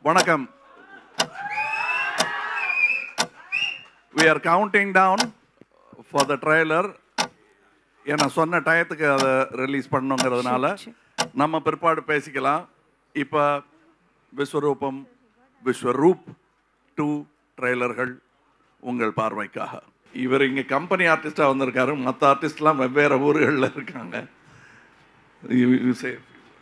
வணக்கம் we are counting down for the trailer ஏன்னா சொன்ன டயத்துக்கு அதை ரிலீஸ் பண்ணுங்கிறதுனால நம்ம பிற்பாடு பேசிக்கலாம் இப்போ விஸ்வரூபம் விஸ்வரூப் டூ ட்ரெய்லர்கள் உங்கள் பார்வைக்காக இவர் இங்கே கம்பெனி ஆர்டிஸ்டாக வந்திருக்காரு மற்ற ஆர்டிஸ்ட்லாம் வெவ்வேறு ஊர்களில் இருக்காங்க You- you say.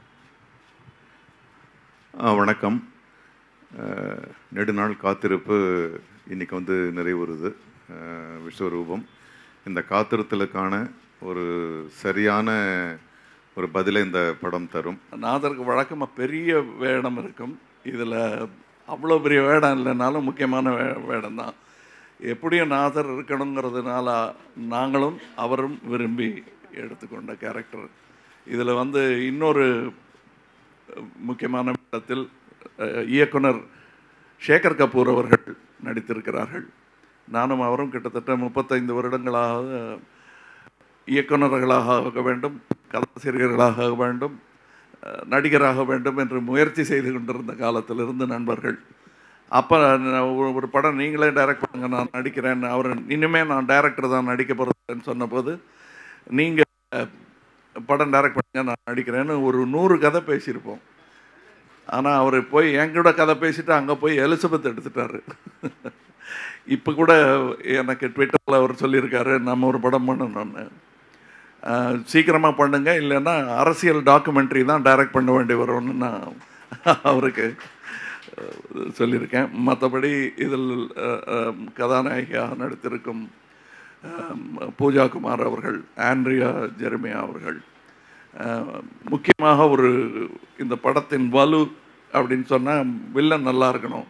ஆ, வணக்கம் அஹ், நெடுநாள் காத்திருப்பு இன்னைக்கு வந்து நிறைவுறுது அஹ், விஸ்வரூபம் இந்த காத்திருத்தலுக்கான ஒரு சரியான ஒரு பதிலை இந்த படம் தரும் நாதருக்கு வழக்கமாக பெரிய வேடம் இருக்கும் இதில் அவ்வளோ பெரிய வேடம் இல்லைனாலும் முக்கியமான வே வேடம் தான் எப்படியும் நாதர் இருக்கணுங்கிறதுனால நாங்களும் அவரும் விரும்பி எடுத்துக்கொண்ட கேரக்டர் இதில் வந்து இன்னொரு அஹ், முக்கியமான இடத்தில் அஹ், இயக்குனர் சேகர் கபூர் அவர்கள் நடித்திருக்கிறார்கள் நானும் அவரும் கிட்டத்தட்ட முப்பத்தைந்து வருடங்களாக இயக்குனர்களாக ஆக வேண்டும் கதாசிரியர்களாக ஆக வேண்டும் அஹ், நடிகராக வேண்டும் என்று முயற்சி செய்து கொண்டிருந்த காலத்திலிருந்து நண்பர்கள் அப்போ ஒரு படம் நீங்களே டைரக்ட் பண்ணுங்க நான் நடிக்கிறேன் அவர் இனிமே நான் டைரக்டர் தான் நடிக்க போகிறேன்னு சொன்னபோது நீங்கள் படம் டைரக்ட் பண்ணுங்க நான் நடிக்கிறேன்னு ஒரு நூறு கதை பேசியிருப்போம் ஆனால் அவர் போய் என் கூட கதை பேசிட்டு அங்கே போய் எலிசபெத் எடுத்துட்டாரு இப்போ கூட எனக்கு ட்விட்டரில் அவர் சொல்லியிருக்காரு நம்ம ஒரு படம் பண்ணணும்னு சீக்கிரமாக பண்ணுங்க இல்லைன்னா அரசியல் டாக்குமெண்ட்ரி தான் டைரக்ட் பண்ண வேண்டி வரும்னு நான் அவருக்கு அஹ், சொல்லியிருக்கேன் மற்றபடி இதில் அஹ், அஹ், கதாநாயகியாக நடித்திருக்கும் அஹ், பூஜா குமார் அவர்கள் ஆண்ட்ரியா ஜெர்மியா அவர்கள் அஹ், முக்கியமாக ஒரு இந்த படத்தின் வலு அப்படின்னு சொன்னால் வில்லன் நல்லா இருக்கணும்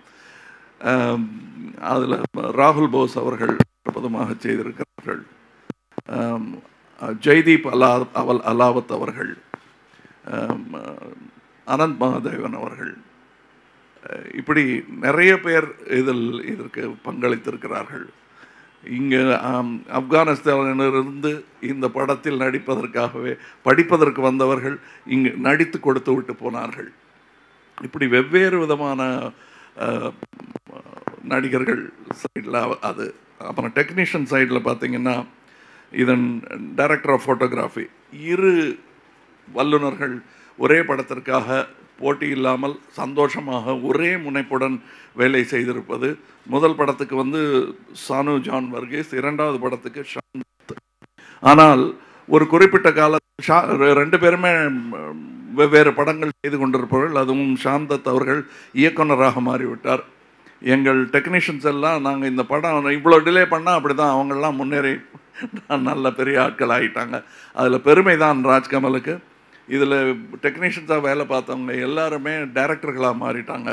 அதில் ராகுல் போஸ் அவர்கள் அற்புதமாக செய்திருக்கிறார்கள் ஆம், ஜெய்தீப் அலா அவல் அலாவத் அவர்கள் ஆம், அனந்த் மகாதேவன் அவர்கள் அஹ், இப்படி நிறைய பேர் இதில் இதற்கு பங்களித்திருக்கிறார்கள் இங்கே ஆப்கானிஸ்தானிலிருந்து இந்த படத்தில் நடிப்பதற்காகவே படிப்பதற்கு வந்தவர்கள் இங்கு நடித்து கொடுத்து விட்டு போனார்கள் இப்படி வெவ்வேறு விதமான அஹ், நடிகர்கள் சைடில் அது அப்புறம் டெக்னீஷியன் சைடில் பார்த்தீங்கன்னா இதன் டைரக்டர் ஆஃப் ஃபோட்டோகிராஃபி இரு வல்லுநர்கள் ஒரே படத்திற்காக போட்டி இல்லாமல் சந்தோஷமாக ஒரே முனைப்புடன் வேலை செய்திருப்பது முதல் படத்துக்கு வந்து சானு ஜான் வர்கீஸ் இரண்டாவது படத்துக்கு ஷாந்த் ஆனால் ஒரு குறிப்பிட்ட கால ஷா ரெண்டு பேருமே ம், வெவ்வேறு படங்கள் செய்து கொண்டிருப்பவர்கள் அதுவும் சாந்தத் அவர்கள் இயக்குனராக மாறிவிட்டார் எங்கள் டெக்னீஷியன்ஸ் எல்லாம் நாங்கள் இந்த படம் இவ்வளோ டிலே பண்ணால் அப்படி தான் அவங்கெல்லாம் முன்னேறி நல்ல பெரிய ஆட்கள் ஆகிட்டாங்க அதில் பெருமை தான் ராஜ்கமலுக்கு இதில் டெக்னீஷியன்ஸாக வேலை பார்த்தவங்க எல்லாருமே டைரக்டர்களாக மாறிட்டாங்க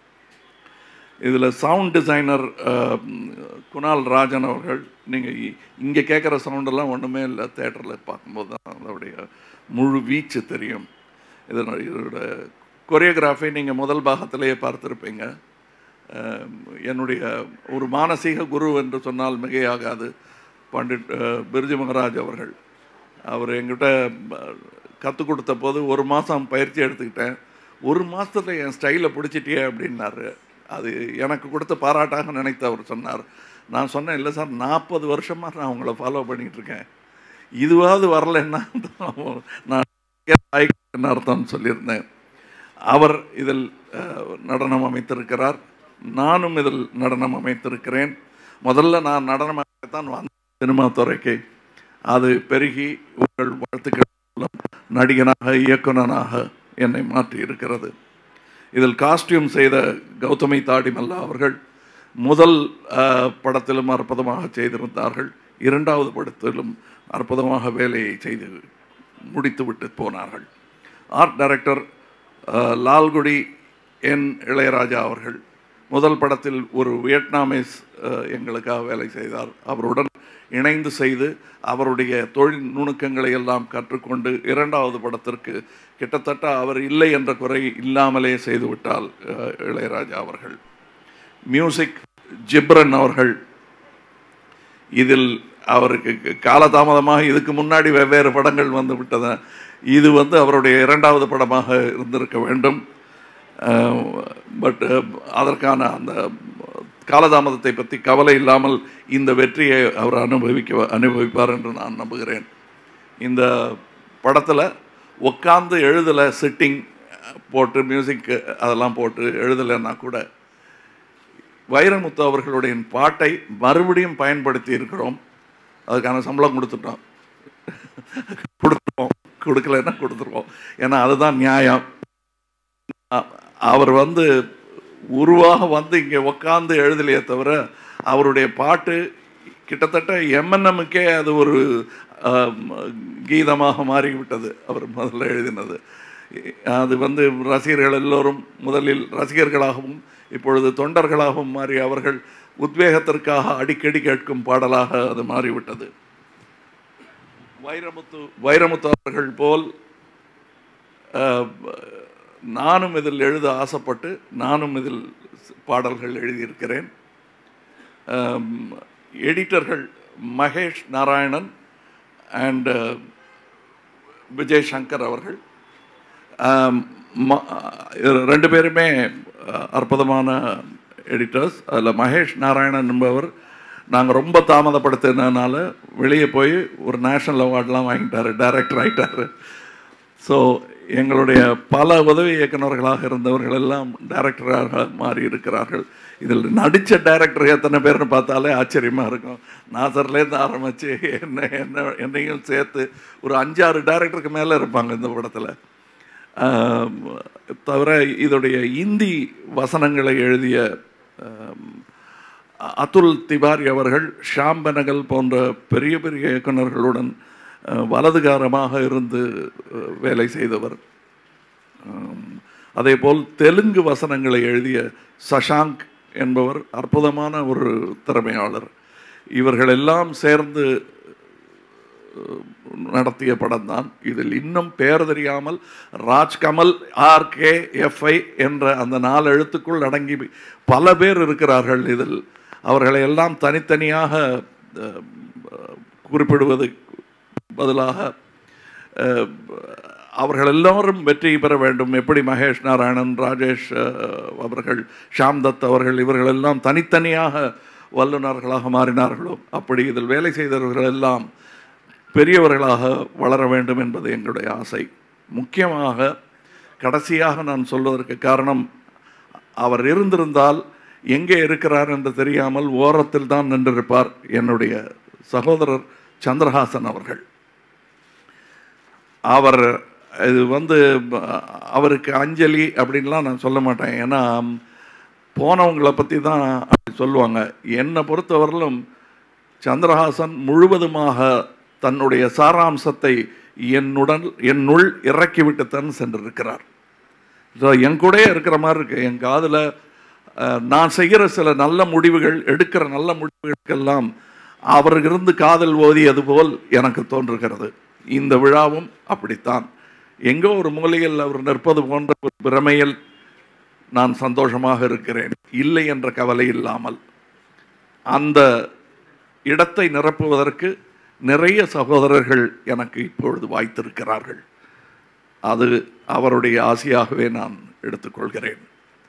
இதில் சவுண்ட் டிசைனர் குணால் ராஜன் அவர்கள் நீங்கள் இங்கே கேட்குற சவுண்டெல்லாம் ஒன்றுமே இல்லை தேட்டரில் பார்க்கும்போது தான் அதோடைய முழு வீச்சு தெரியும் இதனோட இதோட கொரியோகிராஃபி நீங்கள் முதல் பாகத்திலேயே பார்த்துருப்பீங்க அஹ், என்னுடைய ஒரு மானசீக குரு என்று சொன்னால் மிகையாகாது பண்டிட் அஹ், பிர்ஜு மகராஜ் அவர்கள் அவர் என்கிட்ட கற்றுக் கொடுத்த போது ஒரு மாதம் பயிற்சி எடுத்துக்கிட்டேன் ஒரு மாதத்துல என் ஸ்டைலை பிடிச்சிட்டியே அப்படின்னாரு அது எனக்கு கொடுத்த பாராட்டாக நினைத்து அவர் சொன்னார் நான் சொன்னேன் இல்லை சார் நாற்பது வருஷமாக நான் உங்களை ஃபாலோ பண்ணிகிட்டு இருக்கேன் இதுவாவது வரலைன்னா நான் என்ன அர்த்தம்னு சொல்லியிருந்தேன் அவர் இதில் அஹ், நடனம் அமைத்திருக்கிறார் நானும் இதில் நடனம் அமைத்திருக்கிறேன் முதல்ல நான் நடனம் அமைத்தான் வந்த சினிமா துறைக்கு அது பெருகி உங்கள் வாழ்த்துக்கள் மூலம் நடிகனாக இயக்குனனாக என்னை மாற்றி இருக்கிறது இதில் காஸ்டியூம் செய்த கௌதமி தாடிமல்லா அவர்கள் முதல் அஹ், படத்திலும் அற்புதமாக செய்திருந்தார்கள் இரண்டாவது படத்திலும் அற்புதமாக வேலையை செய்து முடித்துவிட்டு போனார்கள் ஆர்ட் டைரக்டர் அஹ், லால்குடி என் இளையராஜா அவர்கள் முதல் படத்தில் ஒரு வியட்நாமீஸ் அஹ், எங்களுக்காக வேலை செய்தார் அவருடன் இணைந்து செய்து அவருடைய தொழில் நுணுக்கங்களை எல்லாம் கற்றுக்கொண்டு இரண்டாவது படத்திற்கு கிட்டத்தட்ட அவர் இல்லை என்ற குறை இல்லாமலே செய்துவிட்டால் அஹ், இளையராஜா அவர்கள் மியூசிக் ஜிப்ரன் அவர்கள் இதில் அவருக்கு க- காலதாமதமாக இதுக்கு முன்னாடி வெவ்வேறு படங்கள் வந்து விட்டன இது வந்து அவருடைய இரண்டாவது படமாக இருந்திருக்க வேண்டும் பட் அதற்கான அந்த காலதாமதத்தை பற்றி கவலை இல்லாமல் இந்த வெற்றியை அவர் அனுபவிக்க அனுபவிப்பார் என்று நான் நம்புகிறேன் இந்த படத்தில் உட்காந்து எழுதலை சிட்டிங் போட்டு மியூசிக் அதெல்லாம் போட்டு எழுதலைன்னா கூட வைரமுத்து அவர்களுடைய பாட்டை மறுபடியும் பயன்படுத்தி இருக்கிறோம் அதுக்கான சம்பளம் கொடுத்துட்டோம் கொடுத்துருவோம் கொடுக்கலன்னா கொடுத்துருவோம் ஏன்னா அதுதான் நியாயம் அ- அவர் வந்து உருவாக வந்து இங்கே உக்காந்து எழுதலையே தவிர அவருடைய பாட்டு கிட்டத்தட்ட எம்என்எம்முக்கே அது ஒரு ஆம், கீதமாக மாறிவிட்டது அவர் முதல்ல எழுதினது அது வந்து ரசிகர்கள் எல்லோரும் முதலில் ரசிகர்களாகவும் இப்பொழுது தொண்டர்களாகவும் மாறி அவர்கள் உத்வேகத்திற்காக அடிக்கடி கேட்கும் பாடலாக அது மாறிவிட்டது வைரமுத்து வைரமுத்து அவர்கள் போல் அஹ், நானும் இதில் எழுத ஆசைப்பட்டு நானும் இதில் பாடல்கள் எழுதியிருக்கிறேன் எடிட்டர்கள் மகேஷ் நாராயணன் அண்ட் விஜய் சங்கர் அவர்கள் ஆம், ம- இது ரெண்டு பேருமே அஹ், அற்புதமான எடிட்டர்ஸ் அதில் மகேஷ் நாராயணன் என்பவர் நாங்கள் ரொம்ப தாமதப்படுத்தினால வெளியே போய் ஒரு நேஷனல் அவார்ட்லாம் வாங்கிட்டாரு டைரக்டர் ஆகிட்டாரு ஸோ எங்களுடைய பல உதவி இயக்குனர்களாக இருந்தவர்கள் எல்லாம் டைரக்டராக மாறி இருக்கிறார்கள் இதில் நடித்த டைரக்டர் எத்தனை பேர்னு பார்த்தாலே ஆச்சரியமாக இருக்கும் நாசர்லேருந்து ஆரம்பித்து என்ன என்ன என்னையும் சேர்த்து ஒரு அஞ்சாறு டைரக்டருக்கு மேலே இருப்பாங்க இந்த படத்தில் ஆம், தவிர இதோடைய இந்தி வசனங்களை எழுதிய ஆம், அதுல் திவாரி அவர்கள் ஷாம் பெனகல் போன்ற பெரிய பெரிய இயக்குனர்களுடன் அஹ், வலதுகாரமாக இருந்து அஹ், வேலை செய்தவர் ஆம், அதேபோல் தெலுங்கு வசனங்களை எழுதிய சஷாங்க் என்பவர் அற்புதமான ஒரு திறமையாளர் இவர்கள் எல்லாம் சேர்ந்து நடத்திய படம் தான் இதில் இன்னும் பெயர் தெரியாமல் ராஜ்கமல் ஆர்கே எஃப்ஐ என்ற அந்த நாலு எழுத்துக்குள் அடங்கி பல பேர் இருக்கிறார்கள் இதில் அவர்களை எல்லாம் தனித்தனியாக அஹ், குறிப்பிடுவது பதிலாக அஹ், அவர்கள் எல்லோரும் வெற்றி பெற வேண்டும் எப்படி மகேஷ் நாராயணன் ராஜேஷ் அஹ், அவர்கள் ஷாம் தத் அவர்கள் இவர்கள் எல்லாம் தனித்தனியாக வல்லுநர்களாக மாறினார்களோ அப்படி இதில் வேலை செய்தவர்கள் எல்லாம் பெரியவர்களாக வளர வேண்டும் என்பது எங்களுடைய ஆசை முக்கியமாக கடைசியாக நான் சொல்வதற்கு காரணம் அவர் இருந்திருந்தால் எங்கே இருக்கிறார் என்று தெரியாமல் ஓரத்தில் தான் நின்றிருப்பார் என்னுடைய சகோதரர் சந்திரஹாசன் அவர்கள் அவர் இது வந்து அஹ், அவருக்கு அஞ்சலி அப்படின்லாம் நான் சொல்ல மாட்டேன் ஏன்னா போனவங்களை பற்றி தான் அப்படி சொல்லுவாங்க என்னை பொறுத்தவரையிலும் சந்திரஹாசன் முழுவதுமாக தன்னுடைய சாராம்சத்தை என்னுடன் என்னுள் இறக்கிவிட்டுத்தான் சென்றிருக்கிறார் ஸோ என் கூடயே இருக்கிற மாதிரி இருக்கு என் காதில் நான் செய்கிற சில நல்ல முடிவுகள் எடுக்கிற நல்ல முடிவுகளுக்கெல்லாம் அவரிருந்து காதல் ஓதியது போல் எனக்கு தோன்றுகிறது இந்த விழாவும் அப்படித்தான் எங்கோ ஒரு மூலையில் அவர் நிற்பது போன்ற ஒரு பிரமையில் நான் சந்தோஷமாக இருக்கிறேன் இல்லை என்ற கவலை இல்லாமல் அந்த இடத்தை நிரப்புவதற்கு நிறைய சகோதரர்கள் எனக்கு இப்பொழுது வாய்த்திருக்கிறார்கள் அது அவருடைய ஆசையாகவே நான் எடுத்துக்கொள்கிறேன்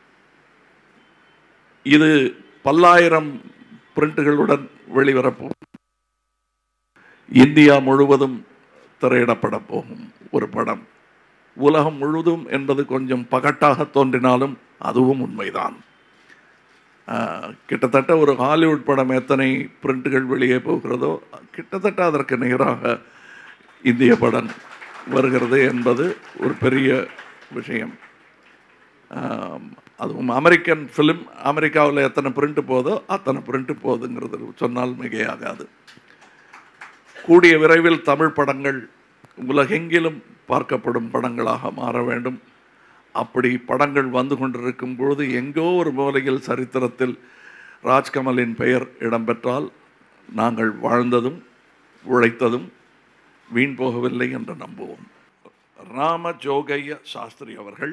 இது பல்லாயிரம் பிரிண்டுகளுடன் வெளிவரப்போகும் இந்தியா முழுவதும் திரையிடப்பட போகும் ஒரு படம் உலகம் முழுவதும் என்பது கொஞ்சம் பகட்டாக தோன்றினாலும் அதுவும் உண்மைதான் ஆஹ், கிட்டத்தட்ட ஒரு ஹாலிவுட் படம் எத்தனை பிரிண்டுகள் வெளியே போகிறதோ கிட்டத்தட்ட அதற்கு நிகராக இந்திய படம் வருகிறது என்பது ஒரு பெரிய விஷயம் ஆம், அதுவும் அமெரிக்கன் ஃபிலிம் அமெரிக்காவில் எத்தனை பிரிண்ட் போதோ அத்தனை பிரிண்ட் போகுதுங்கிறது சொன்னால் மிகையாகாது கூடிய விரைவில் தமிழ் படங்கள் உலகெங்கிலும் பார்க்கப்படும் படங்களாக மாற வேண்டும் அப்படி படங்கள் வந்து கொண்டிருக்கும் பொழுது எங்கோ ஒரு மூலையில் சரித்திரத்தில் ராஜ்கமலின் பெயர் இடம்பெற்றால் நாங்கள் வாழ்ந்ததும் உழைத்ததும் வீண் போகவில்லை என்று நம்புவோம் ராம ஜோகைய சாஸ்திரி அவர்கள்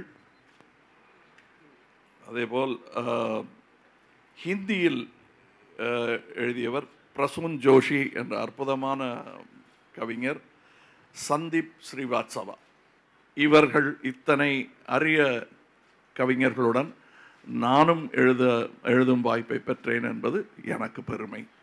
அதேபோல் அஹ், ஹிந்தியில் அஹ், எழுதியவர் பிரசூன் ஜோஷி என்ற அற்புதமான கவிஞர் சந்தீப் ஸ்ரீவாத்சவா இவர்கள் இத்தனை அரிய கவிஞர்களுடன் நானும் எழுத எழுதும் வாய்ப்பை பெற்றேன் என்பது எனக்கு பெருமை